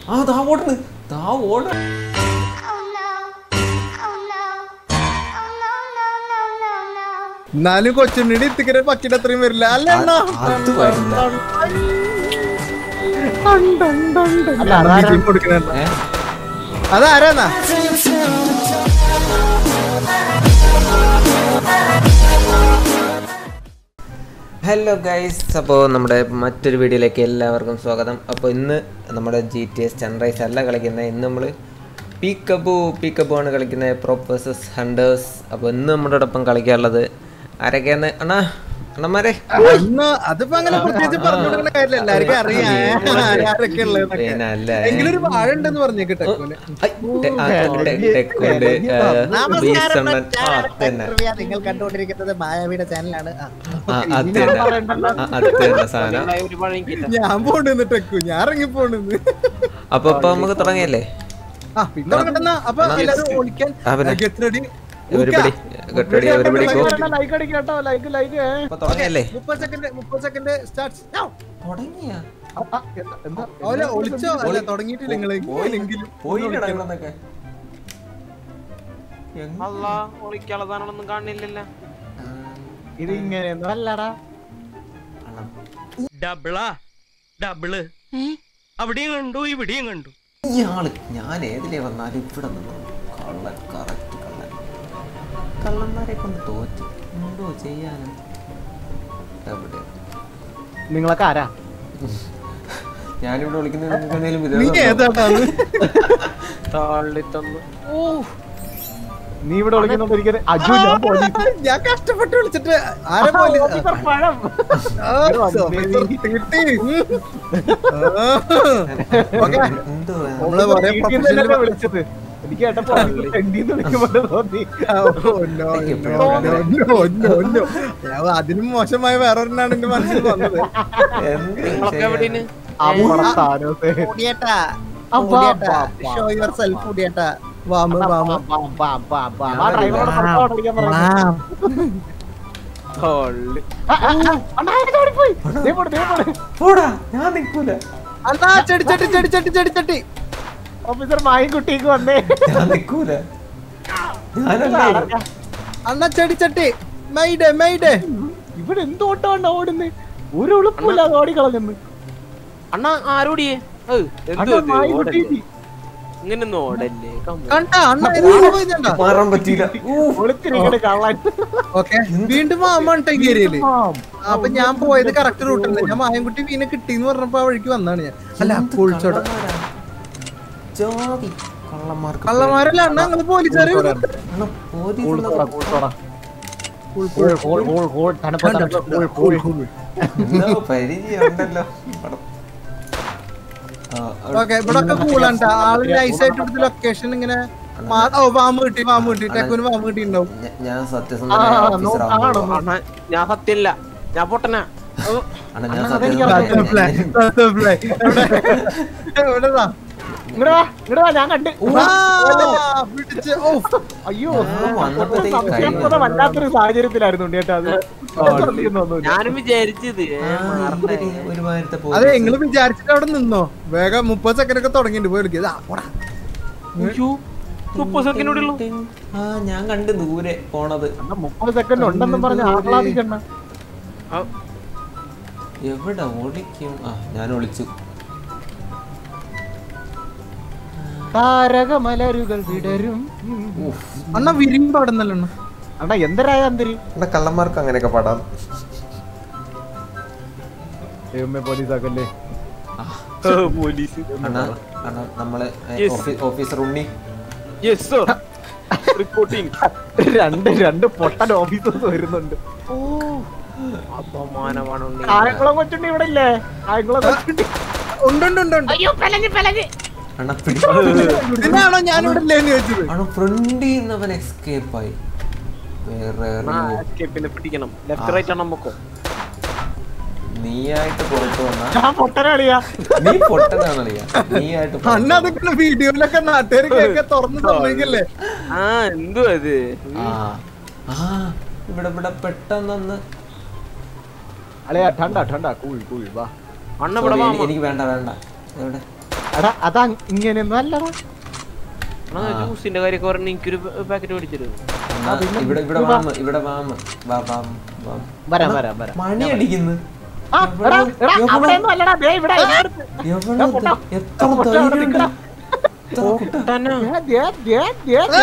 ആ ദാ ഓടണ് ദാ ഓട Oh no. Oh no. Oh no, no, no, no, no. എന്നാലും കൊച്ചുണ്ണിയുടെ ഇത്തിക്കര പക്കിന്റെ അത്രയും വരില്ല അല്ല അണ്ണാ അത് വരില്ല അല്ല, അതാരാ കൊടുക്കണേ അണ്ണാ? ഏ അതാരാന്നാ ഹലോ ഗൈസ് അപ്പോൾ നമ്മുടെ മറ്റൊരു വീഡിയോയിലേക്ക് എല്ലാവർക്കും സ്വാഗതം അപ്പോൾ ഇന്ന് നമ്മുടെ ജി ടി എസ് സൺറൈസ് അല്ല കളിക്കുന്നത് ഇന്ന് നമ്മൾ പീക്കബു പീക്കബു ആണ് കളിക്കുന്നത് പ്രോപ്പേഴ്സസ് ഹണ്ടേഴ്സ് അപ്പോൾ ഇന്ന് നമ്മുടെ ഒപ്പം കളിക്കാനുള്ളത് ആരൊക്കെയാണ് അണ്ണാ അണ്ണന്മാരെ അന്ന് അതിപ്പോ അങ്ങനെ പ്രത്യേകിച്ച് പറഞ്ഞു കൊടുക്കുന്ന കാര്യമില്ല എല്ലാവർക്കും അറിയാം ആരൊക്കെ ഉള്ളതെന്നൊക്കെ പിന്നെ അല്ല എങ്കിലും ഒരു വാഴ ഉണ്ടെന്ന് പറഞ്ഞേക്കട്ടെ ഐ, ടെ- ആ, ടെ- ടെക്കുണ്ട്, ആ, ബീസണ്ണൻ. ആ, തന്നെ. നിങ്ങൾ കണ്ടുകൊണ്ടിരിക്കുന്നത് മായാവിയുടെ ചാനലാണ് ആ, അത് തന്നെ. ആ, അത് തന്നെ സാധനം ഞാൻ പോണെന്ന് ടെക്കു ഞാൻ ഇറങ്ങി പോണെന്ന് അപ്പൊ ഇപ്പൊ നമുക്ക് തുടങ്ങിയല്ലേ ആ പിന്നെ കിട്ടുന്ന അപ്പൊ എല്ലാരും ഓടിക്കാൻ ആ, പിന്നെ. ഗെറ്റ് റെഡി ഒരുപടി ഗട്ടടി ഒരുപടി ഗോ ലൈക്ക് അടിക്കട്ടോ ലൈക്ക് ലൈക്ക് അപ്പൊ തുടങ്ങിയല്ലേ മുപ്പത് സെക്കൻഡ് മുപ്പത് സെക്കൻഡ് സ്റ്റാർട്ട് തുടങ്ങിയ ഓല ഒളിച്ചോ അല്ല തുടങ്ങിയിട്ടില്ല നിങ്ങൾ എങ്കിലും പോയില്ലടാ ഇവിടുന്നൊക്കെ എങ്ങ- അല്ല ഒളിക്കാനുള്ള സാധനങ്ങളൊന്നും കാണില്ലല്ലോ ഇത് ഇങ്ങനെയൊന്നും അല്ലടാ അണ്ണം. ഡബിളാ ഡബിള് അവിടെയും കണ്ടു ഇവിടെയും കണ്ടു ഇയാള് ഞാൻ ഏതിലേ വന്നാലും ഇവിടെ നിന്നു കള്ളൻ കറക്റ്റ് കള്ളൻ കള്ളന്മാരെ കൊണ്ട് തോറ്റു എന്തോ ചെയ്യാനും എവിടെ നിങ്ങളൊക്കെ ആരാ ഞാനിവിടെ വിളിക്കുന്നത് നിങ്ങൾക്ക് എന്തെങ്കിലും നീ വിരോധമുണ്ടോ? ഏതാട്ടാണ് തള്ളി തന്നു നീ ഇവിടെ വിളിക്കുന്ന അജു ഞാൻ പോലീസ് ഞാൻ കഷ്ടപ്പെട്ട് വിളിച്ചിട്ട് ആരെ പോലീസ് ആ, ഓഫീസർ തീട്ടി. ആ. ഓക്കേ. എന്തോ നമ്മള് ഒരേ professional- വിളിച്ചത് എനിക്ക് കേട്ടപ്പോ തെണ്ടിന്ന് വിളിക്കുമ്പോൾ തോന്നി ആ, ഓ, no, no, no, no, no, no. ഞാൻ അതിനും മോശമായ വേറൊരെണ്ണാണ് എന്റെ മനസ്സിൽ വന്നത് എന്ത് നിങ്ങളൊക്കെ ചെയ്യാൻ? എവിടെയാണ് സ്ഥാനത്ത് ഉടിയേട്ടാ, അപ്പാ, ഉടിയേട്ടാ, അപ്പാ. show yourself, ഉടിയേട്ടാ. വാമ്, വാമ്. ഡ്രൈവറോട് പുറത്തോട്ട് ഓടിക്കാൻ പറഞ്ഞു തള്ളി പോടാ ഞാൻ നിക്കൂല അണ്ണാ, ചെടി, ചെടി, ചെടി, ചെടി, ചെടി, ചെടി. ഓഫീസർ മായും കുട്ടിക്ക് വന്നേ ഞാൻ നിക്കൂല ഞാനല്ലേ അണ്ണാ, ചെടി, ചട്ടി. Mayday, mayday. ഇവിടെ എന്തോട്ടാണ് ഓടുന്നത് ഒരു ഉളുപ്പില്ലാതെ ഓടിക്കളഞ്ഞെന്ന് അണ്ണാ ആരോടിയേ അണ്ണാ മായി കുട്ടി ഇങ്ങനൊന്നും ഓടല്ലേ come on. കണ്ടാ, അണ്ണാ, ഇത് വീണ് പോയി കണ്ടാ? മാറാൻ പറ്റിയില്ല ഒളിച്ചിരിക്കണ കള്ളൻ ഓക്കേ, വീണ്ടും മാമാണ് ട്ടോ ഈ ഏരിയയില് അപ്പൊ ഞാൻ പോയത് കറക്റ്റ് റൂട്ടല്ല ഞാൻ മായൻകുട്ടി വീണ് കിട്ടിന്ന് പറഞ്ഞപ്പോ ആ വഴിക്ക് വന്നാണ് ഞാൻ അല്ല കുഴിച്ചോട ജാതി കള്ളന്മാർക്ക് കള്ളന്മാരല്ല അണ്ണാ നിങ്ങള് പോലീസുകാരെ അണ്ണാ, പോലീസുള്ളത് എന്തോ പരിചയമുണ്ടല്ലോ പടം. ആ, അവിടെ- ഓക്കെ ഇവിടെ ഒക്കെ കൂളാണ് ട്ടോ. ആള് നൈസായിട്ട് ഇവിടുത്തെ ലൊക്കേഷൻ ഇങ്ങനെ മാ- ഓ വാമ് കിട്ടി വാമ് കിട്ടി ടെക്കുന് വാമ് കിട്ടിണ്ടാവും ഞ- ഞാൻ സത്യസന്ധനായ ഓഫീസർ ആവുമ്പോൾ അണ്ണാ ഞാൻ സത്യല്ല ഞാൻ പൊട്ടനാ ഓ, അണ്ണാ ഞാൻ Butterfly, സത്യസന്ധനായ butterfly. എവിടെ- എവിടെടാ? ഇങ്ങട് വാ ഇങ്ങട് വാ ഞാൻ കണ്ട് ആ, പിടിച്ച്. ഓ, അയ്യോ ഞാൻ വന്നപ്പോഴത്തേക്ക് സത്യസന്ധത കഴിഞ്ഞു. വല്ലാത്തൊരു സാഹചര്യത്തിലായിരുന്നു കേട്ടോ അത് ഒന്നുമില്ല. ഞാനും വിചാരിച്ചത് ഏ, ആ, മറന്നേ. ഇവര് ഒരുമാതിരത്തെ അതെ പോലീസ്. നിങ്ങള് വിചാരിച്ചിട്ട് അവിടെ നിന്നോ വേഗം മുപ്പത് സെക്കൻഡ് ഒക്കെ തുടങ്ങിയിട്ട് പോയി വിളിക്കുക അയ്യോ, മുപ്പത് സെക്കൻഡ് ഉള്ളൂ ആ ഞാൻ കണ്ട് ദൂരെ പോണത് അണ്ണാ മുപ്പത് സെക്കൻഡ് ഉണ്ടെന്നും പറഞ്ഞ് ആഹ്ലാദിക്കണ്ണ എവിടെ ഒളിക്കും ആ ഞാൻ ഒളിച്ചു താരകമലരുകൾ വിടരും ഊഫ്. അണ്ണാ വിരിയും പാടുന്നല്ലോ അണ്ണാ അണ്ണാ എന്തരായ അന്തരി ഇവിടെ കള്ളന്മാർക്ക് അങ്ങനെയൊക്കെ പാടാം ദൈവമേ പോലീസാക്കല്ലേ പോലീസ് അണ്ണാ അണ്ണാ നമ്മള് ഏ, Yes. ഓഫീ- officer Unni yes sir reporting രണ്ട് രണ്ട് പൊട്ടൻ ഓഫീസേഴ്സ് വരുന്നുണ്ട് അപമാനമാണ് ഉണ്ണി. കായംകുളം കൊച്ചുണ്ടി ഇവിടെ ഇല്ലേ കായംകുളം കൊച്ചുണ്ടി ഉണ്ട് ഉണ്ട് ഉണ്ട് ഉണ്ട് അണ്ണാ പിടി ഇതിനാണോ ഞാൻ ഇവിടെ ഇല്ലേന്ന് ചോദിച്ചത് അണ്ണാ ഫ്രണ്ടിൽ നിന്നവൻ എസ്കേപ്പ് ആയി വേറെ ആ, എറിയോ. escape നെ പിടിക്കണം ലെഫ്റ്റ് റൈറ്റ് ആണ് നമുക്ക് നീയായിട്ട് പുറത്തു വന്ന ഞാൻ പൊട്ടനളിയാ നീ പൊട്ടനാണറിയാ നീയായിട്ട് പുറത്ത് അണ്ണ അതൊക്കെ വീഡിയോയിലൊക്കെ നാട്ടുകാർ കേൾക്കാൻ തുറന്ന് സമ്മതിക്കല്ലേ ആ എന്തോ അത് ആ ആ ഇവിടെ ഇവിടെ പെട്ടെന്നൊന്ന് അളിയാ ठंडा ठंडा കൂൾ കൂൾ വാ അണ്ണ ഇവിടെ Sorry, വാ എനിക്ക് എനിക്ക് വേണ്ട വേണ്ട എവിടെ എടാ അതാ ഇങ്ങനെയൊന്നും അല്ലടാ ജ്യൂസിന്റെ കാര്യമൊക്കെ പറഞ്ഞ എനിക്കൊരു പാക്കറ്റ് മേടിച്ചിരുന്നു എന്നാ, ഇവിടെ ഇവിടെ വാമ ഇവിടെ വാമ വാ വാം വാം വരാം വരാം വരാം മണി അടിക്കുന്നു ആ, എടാ, എടാ, അവിടെയൊന്നും അല്ലടാ, ദേ ഇവിടെ, ഇതിന്റെ അടുത്ത്. എവിടെ ഇത്? എത്ര ധൈര്യമുണ്ട്? എത്ര കുട്ട- ദേ, ദേ, ദേ, ദേ,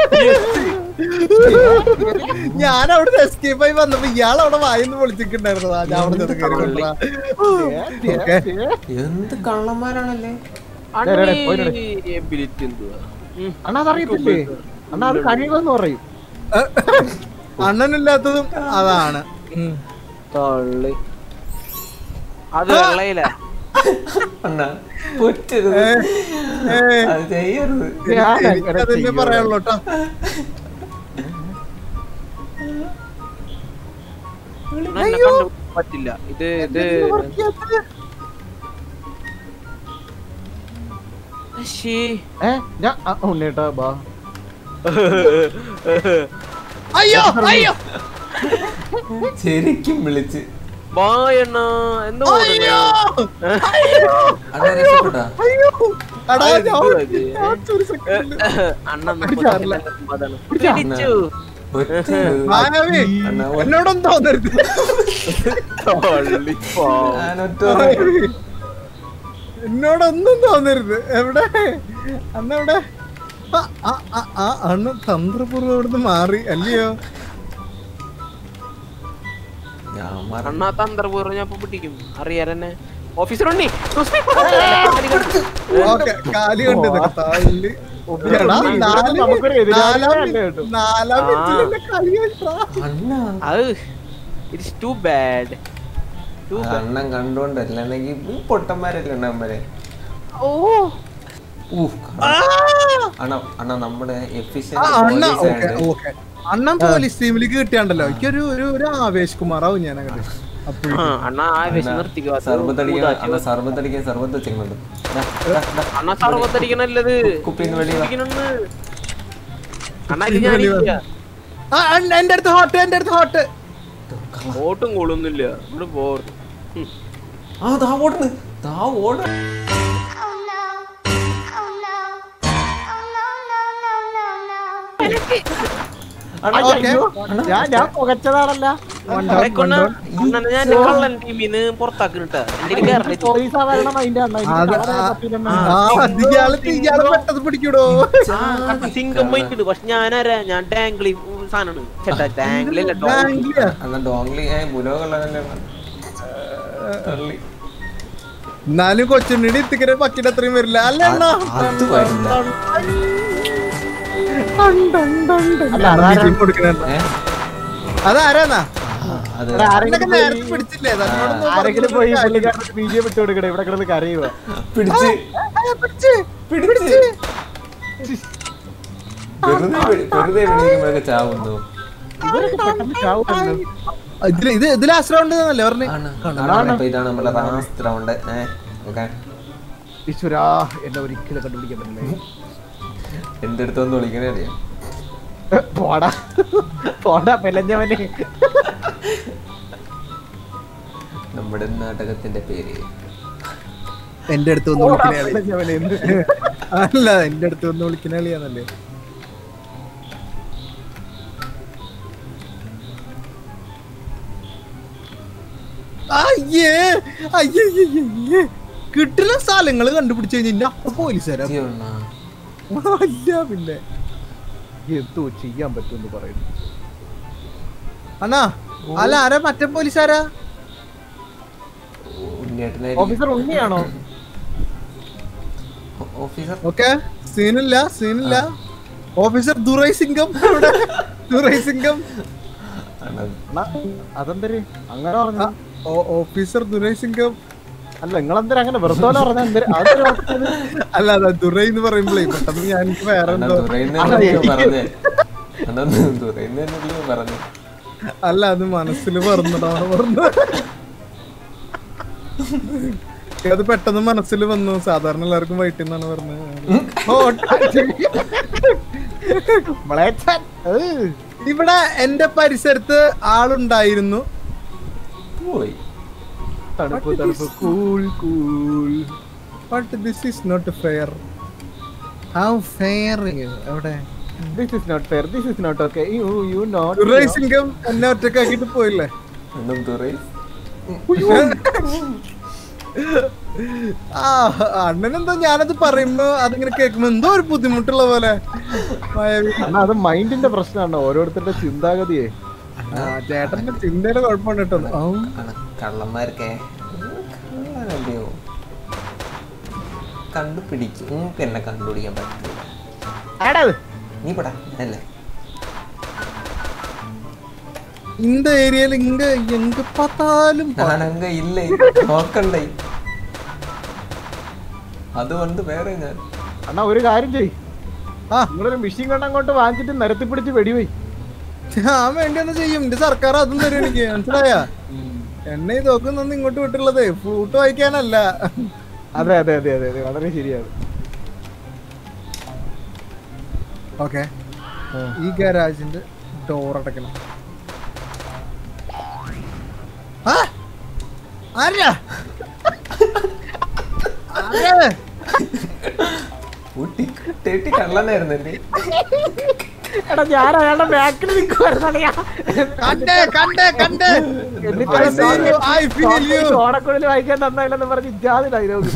ദേ. ഞാൻ അവിടെ എസ്കേപ്പ് ആയി വന്നപ്പോ ഇയാൾ അവിടെ വായിന്ന് പൊളിച്ചിട്ടുണ്ടായിരുന്നതാ ഞാൻ അവിടെ ചെന്ന് കയറി കൊണ്ടുവരാ. ദേ, ഓക്കേ. ദേ. എന്ത് കള്ളന്മാരാണല്ലേ ഡേ, ഡേ, പോയി, എബിലിറ്റി എന്തുവാ ഉം. അണ്ണാ അതറിയത്തില്ലേ അണ്ണാ അത് കഴിയുമെന്ന് പറയും അണ്ണനില്ലാത്തതും അതാണ് ഉം. തള്ളി അത് വെള്ളയില അണ്ണാ പൊറ്റരുത് ഏ, ഏ, അത് ചെയ്യരുത് ഞാൻ അങ്ങനെ എനിക്കതന്നെ ചെയ്യൂല. പറയാനുള്ളൂ കേട്ടോ എന്നെ കണ്ടു പറ്റില്ല ഇത് ഇത് ശ്ശേ. ഏ ഞാൻ ആ, ഉണ്ണീട്ടാ ബാ അയ്യോ അയ്യോ ശരിക്കും വിളിച്ച് ബായ് അണ്ണാ എന്താ അയ്യോ അണ്ണാ രക്ഷപ്പെട്ടാ അയ്യോ എടാ അത് ഞാൻ എന്തുവാ ഇത്? ഞാൻ ഒരു second. അണ്ണ പിടിച്ചാറില്ല. പിടിച്ചു ഒറ്റരുത്. മാനവി അണ്ണാ ഒ- എന്നോടൊന്നും തോന്നരുത് തള്ളി പാവം. ഞാൻ ഒറ്റ ഒരെണ്ണം. എന്നോടൊന്നും തോന്നരുത് എവിടെ അന്ന് എവിടെ ആ, ആ, ആ, ആ, അന്ന് തന്ത്രപൂർവ്വം ഇവിടുന്ന് മാറി അല്ലയോ ഞാൻ മറന്നു. അണ്ണാ തന്ത്രപൂർവ്വം ഞാൻ ഇപ്പൊ പിടിക്കും അറിയാലെന്നെ ഓഫീസർ ഉണ്ണി ഓക്കെ കാലി കണ്ട് ഇതൊക്കെ തള്ളി എടാ, ഇവിടെ നാല് നമുക്കൊരു എതിരാളികളെ നാലാം അല്ല കേട്ടോ. നാലാം ആ. മിനിറ്റിൽ എന്നെ കളി കഴിച്ചാ. അണ്ണാ അത് ഇറ്റ്സ് ടു ബാഡ് ടു ആ അണ്ണൻ കണ്ടോണ്ടല്ല അല്ലെങ്കിൽ ഈ പൊട്ടന്മാരല്ലേ അണ്ണന്മാരെ ഊഫ്, അണ്ണ അണ്ണ നമ്മുടെ ആ, എഫിഷ്യന്റ് അണ്ണ പോലീസ് ഓക്കെ ആയിട്ട് ഓക്കെ അണ്ണൻ പോലീസ് ടീമിലേക്ക് കിട്ടിയാണ്ടല്ലോ എനിക്കൊരു ഒരു ഒരു ആവേശ് കുമാറാവും ഞാൻ അങ്ങനെ അപ്പോഴേക്കും അണ്ണാ ആ വിഷം നിർത്തിക്കോ സർബത്തടിക്കാൻ അണ്ണ സർബത്തടിക്കാൻ സർബത്ത് വെച്ചിട്ടുണ്ട് അണ്ണാ സർവത്തടിക്കണല്ലത് കുപ്പിന്ന് വെളി വാ. കുടിക്കണമെന്ന് അണ്ണാ ഇത് ഞാനില്ല ആ അണ്ണ, എന്റെ അടുത്ത് ഹോട്ട് എന്റെ അടുത്ത് ഹോട്ട് ഓട്ടും കോളൊന്നുമില്ല ഇവിടെ ബോർ ആ ദാ ഓടുന്നു ദാ ഓട Oh no. Oh no. Oh no, no, no, no, no. Okay ഞാൻ ഞാൻ പുകച്ചതാണല്ല അണ്ണനെ ഞാൻ കള്ളൻ ടീമിന്ന് പുറത്താക്കിട്ടാ എന്റെ കേരള പോലീസാ വരണം അതിന്റെ അണ്ണ അത് ആ, ആ, അത് ഇയാള് ഇയാള് പെട്ടെന്ന് പിടിക്കൂടോ സിംഗം മൈൻഡ് പക്ഷെ ഞാനാരാ ഞാൻ ടാംഗ്ലി സാധനമാണ് ചേട്ടാ ടാംഗ്ലി അല്ല ഡോങ്. ബാംഗ്ലിയാ അണ്ണ ഡോങ്ലി മുലോ കള്ളനല്ലേ അണ്ണാ. തള്ളി എന്നാലും കൊച്ചുണ്ണിയുടെ ഇത്തിക്കര പക്കിന്റെ അത്രയും വരില്ല അല്ല അണ്ണാ അത് വരില്ല അല്ല അണ്ണാ അതാരാ ബിജി കൊടുക്കണ ഏ? അതാരാന്നാ ആ, അത് എടാ, ആരെങ്കിലും അന്നൊക്കെ നേരത്തെ പോയി- പിടിച്ചില്ലേ തന്നോടൊന്നും ആരെങ്കിലും പോയി പറഞ്ഞിട്ട് കാര്യമില്ല. പുള്ളിക്കാരന് ബി ജെ പി ഇട്ട് കൊടുക്കണേ ഇവിടെ കിടന്ന് കരയുക പിടിച്ച് ആ, പിടിച്ച്, പിടിച്ച് വെറുതെ പിടി- വെറുതെ പിടിക്കുമ്പോഴൊക്കെ ചാവുന്നു ഇവരൊക്കെ പെട്ടെന്ന് ചാവുമല്ലോ ഇതില് ഇത് ഇത് ലാസ്റ്റ് റൗണ്ട് തന്നെ പറഞ്ഞേ ആണ് ആണ് ഇപ്പൊ ഇതാണ് നമ്മുടെ ലാസ്റ്റ് റൗണ്ട് ഏ ഓക്കെ ഈശ്വരാ എന്നെ ഒരിക്കലും കണ്ടുപിടിക്കാൻ പറ്റില്ല എന്റെ അടുത്ത് ഒന്ന് വിളിക്കണേ അറിയാം പോടാ പോടാ പെലഞ്ഞവനെ നമ്മുടെ നാടകത്തിന്റെ പേര് എന്റെ അടുത്ത് ഒന്ന് പോടാ വിളിക്കണേ ആളി. പെലഞ്ഞവനെ എന്ത് അല്ല എന്റെ അടുത്ത് ഒന്ന് വിളിക്കണ കളിയാന്നല്ലേ അയ്യേ അയ്യേ അയ്യേ, അയ്യേ. കിട്ടുന്ന സ്ഥലങ്ങള് കണ്ടുപിടിച്ചു കഴിഞ്ഞാൽ അപ്പൊ പോലീസുകാരാ സത്യമാണോ? അല്ല പിന്നെ എന്തോ ചെയ്യാൻ പറ്റുമെന്ന് പറയുന്നു അണ്ണാ അല്ല ആരാ മറ്റേ പോലീസുകാരാ ഉണ്ണിയേട്ടനായിരിക്കും. ഓഫീസർ ഉണ്ണിയാണോ ഓഫീസർ ഓക്കെ സീനില്ല സീനില്ല ഓഫീസർ ദുറൈ സിംഗം ഇവിടെ. ദുറൈ സിംഗം ആണ്. അണ്ണാ, അതെന്തര് അങ്ങനെ പറഞ്ഞു ആ, ഓ- ഓഫീസർ ദുരൈ സിംഗം അല്ല നിങ്ങളെന്തര അങ്ങനെ വെറുതെ പറഞ്ഞ എന്തൊരു അതൊരു അവസ്ഥയാണ്. അല്ല അല്ല ദുരൈ എന്ന് പറയുമ്പോഴേ പെട്ടെന്ന് ഞാൻ എനിക്ക് വേറെ അണ്ണാ എന്തോ ദുരൈന്നല്ലേ പറഞ്ഞേ അണ്ണാ ദുരൈന്നല്ലേ പറഞ്ഞു അല്ല അത് മനസ്സിൽ പറഞ്ഞടാ പറഞ്ഞു അത് പെട്ടെന്ന് മനസ്സിൽ വന്നു സാധാരണ എല്ലാവർക്കും വൈകിട്ട് നിന്നാണ് പറഞ്ഞത് ഓ, മ്ലേച്ഛൻ. ഏയ്. ഇവിടെ എന്റെ പരിസരത്ത് ആളുണ്ടായിരുന്നു പോയി തണുപ്പ് തണുപ്പ് cool cool but this is not fair how fair എവിടെ this is not fair this is not okay you you not Duraisingam എന്നെ ഒറ്റക്കാക്കിട്ട് പോയില്ലേ വീണ്ടും തുറൈ ആ അണ്ണനെന്തോ ഞാനത് പറയുമ്പോ അതിങ്ങനെ കേൾക്കുമ്പോ എന്തോ ഒരു ബുദ്ധിമുട്ടുള്ള പോലെ മായാവി. അണ്ണാ അത് മൈൻഡിന്റെ പ്രശ്നമാണ് ഓരോരുത്തരുടെ ചിന്താഗതിയെ ആ, ചേട്ടന്റെ ചിന്തയുടെ കുഴപ്പമാണ് കേട്ടോ ഔ. ആണ് കള്ളന്മാർക്കെ കള്ളനല്ലയോ കണ്ടുപിടിക്കും നിങ്ങൾക്ക് എന്നെ കണ്ടുപിടിക്കാൻ പറ്റില്ല ആടാ അത്. നീ പടാ അല്ലേ இந்த ஏரியால இங்க எங்க பார்த்தாலும் பா- ഞാനങ്ക ഇല്ലേ നോക്കണ്ടേ അതുകൊണ്ട് വേറെ ഞാൻ അണ്ണാ ഒരു കാര്യം ചെയ് ആ. നിങ്ങളൊരു മെഷീൻ കണ്ട് അങ്ങോട്ട് വാങ്ങിച്ചിട്ട് നിരത്തി പിടിച്ച് വെടിവെയ് ഞാൻ വേണ്ടിയൊന്നും ചെയ്യും എന്റെ സർക്കാർ അതും തരും എനിക്ക് മനസ്സിലായ എന്നെ ഈ തോക്കുന്നൊന്നും ഇങ്ങോട്ട് വിട്ടുള്ളത് ഫ്ലൂട്ട് വായിക്കാനല്ല അതെ അതെ അതെ അതെ അതെ വളരെ ശരിയാണ് ഓക്കെ ഈ ഗാരാജിന്റെ ഡോർ അടയ്ക്കണം ആ? ആരാ? ആരാ? ഊട്ടി തേട്ടി കള്ളനായിരുന്നല്ലേ എടാ ഞാൻ അയാളുടെ ബാക്കിൽ നിൽക്കുവായിരുന്നറിയാ കണ്ടേ കണ്ടേ കണ്ടേ I see you, I feel you. ഓണക്കുഴൽ വായിക്കാൻ തന്നില്ലെന്ന് പറഞ്ഞ് ഇജാതി ഡയലോഗ്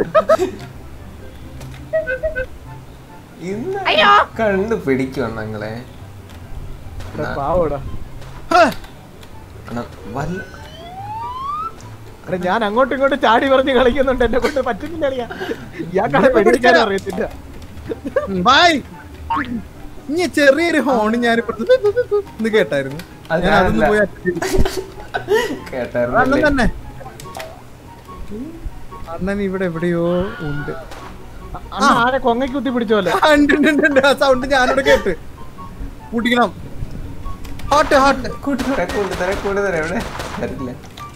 ഇന്ന് കണ്ടുപിടിക്കും ഞങ്ങളെ പാവോടാ അണ്ണാ, വല്ല എടാ ഞാൻ അങ്ങോട്ടും ഇങ്ങോട്ടും ചാടി പറഞ്ഞ് കളിക്കുന്നുണ്ട് എന്നെ കൊണ്ട് പറ്റുന്നില്ല അറിയാ ഇയാൾക്കാണ് വെടിവെക്കാൻ അറിയത്തില്ല ബൈ ഇനി ചെറിയൊരു ഹോൺ ഞാൻ ഇന്ന് കേട്ടായിരുന്നു അത് ഞാൻ അതൊന്ന് ഞാനല്ല. പോയി attend ചെയ്തു. അണ്ണൻ കേട്ടായിരുന്നല്ലേ തന്നെ അണ്ണൻ ഇവിടെ എവിടെയോ ഉണ്ട് അണ്ണാ ആരെ കൊങ്ങയ്ക്ക് കുത്തി പിടിച്ചോല്ലേ ആ, ഉണ്ട്, ഉണ്ട്, ഉണ്ട്, ഉണ്ട്. ആ സൗണ്ട് ഞാനിവിടെ കേട്ട് കൂട്ടിക്കണം ഹോട്ട് ഹോട്ട് കൂട്ടുതരാം കൂട്ടുതരാം കൂട്ടുതരാം എവിടെ തരില്ല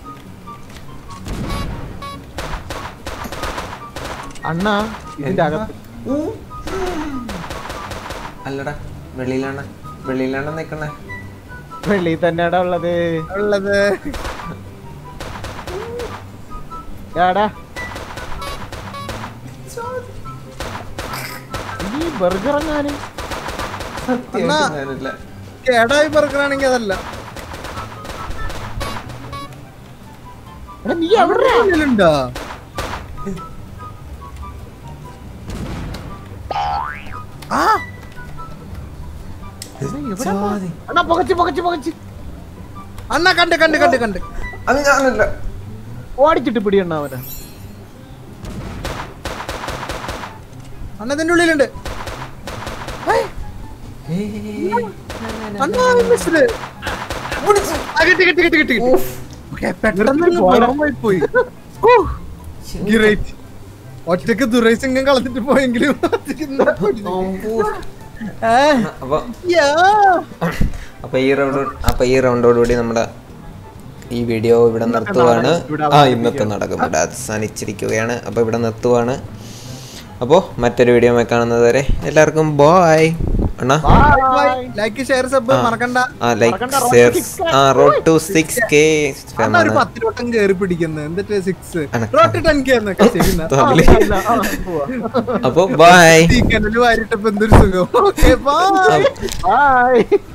അണ്ണാ ഇതിന്റെ അകത്ത് അല്ലടാ വെളിയിലാണ് വെളിയിലാണ് നിക്കണേ വെള്ളി തന്നെയാടാ ഉള്ളത് ഉള്ളത് ഏടാ ഈ ബർഗർ എങ്ങാന് സത്യമായിട്ട് ഞാനില്ല കേടായി പറക്കണാണെങ്കി അതല്ല എടാ നീ എവിടെ ഉള്ളിലുണ്ടോ ആ ജാതി. അണ്ണാ പുകച്ച് പുകച്ച് പുകച്ച് അണ്ണ കണ്ട് കണ്ട് കണ്ട് കണ്ട് അത് ഞാനല്ല ഓടിച്ചിട്ട് പിടി അണ്ണാ അവനെ അണ്ണ ഇതിന്റെ ഉള്ളിലുണ്ട് അണ്ണാ മിസ്സില് ആ, കിട്ടി കിട്ടി കിട്ടി കിട്ടി ഓക്കേ, പെട്ടെന്ന് ബോധമായി പോയി Great. ഒറ്റക്ക് ദുരൈസിംഗം കളഞ്ഞിട്ട് പോയെങ്കിലും ഒറ്റയ്ക്ക് ഇന്നാ കൊല്ലും. ഏ, അപ്പൊ യാ. അപ്പൊ ഈ റൗണ്ട് അപ്പൊ ഈ റൗണ്ടോടുകൂടി നമ്മുടെ ഈ വീഡിയോ ഇവിടെ നിർത്തുവാണ് ആ ഇന്നത്തെ നടക്കും ഇവിടെ അവസാനിച്ചിരിക്കുകയാണ് അപ്പൊ ഇവിടെ നിർത്തുവാണ് അപ്പോൾ മറ്റൊരു വീഡിയോ കാണുന്നത് വരെ എല്ലാവർക്കും ബോയ് അണ്ണാ Bye. ലൈക്ക് ഷെയർ സബ് ആ. മറക്കണ്ട ആ ലൈക്ക് മറക്കണ്ട, road to share six K. ആ റോഡ് ടു സിക്സ് കെ അണ്ണ ഒരു പത്ത് വട്ടം കേറി പിടിക്കുന്നത് എന്നിട്ട് സിക്സ് അനക്ക. റോട്ട് ടെൻ കെ എന്നൊക്കെ ചെയ്യുന്ന തമ്മില് അല്ല, ആ, പോവാ. അപ്പോൾ ബൈ ചിക്കനിൽ വാരിട്ടപ്പോ എന്തൊരു സുഖം ഓക്കെ ബൈ Bye.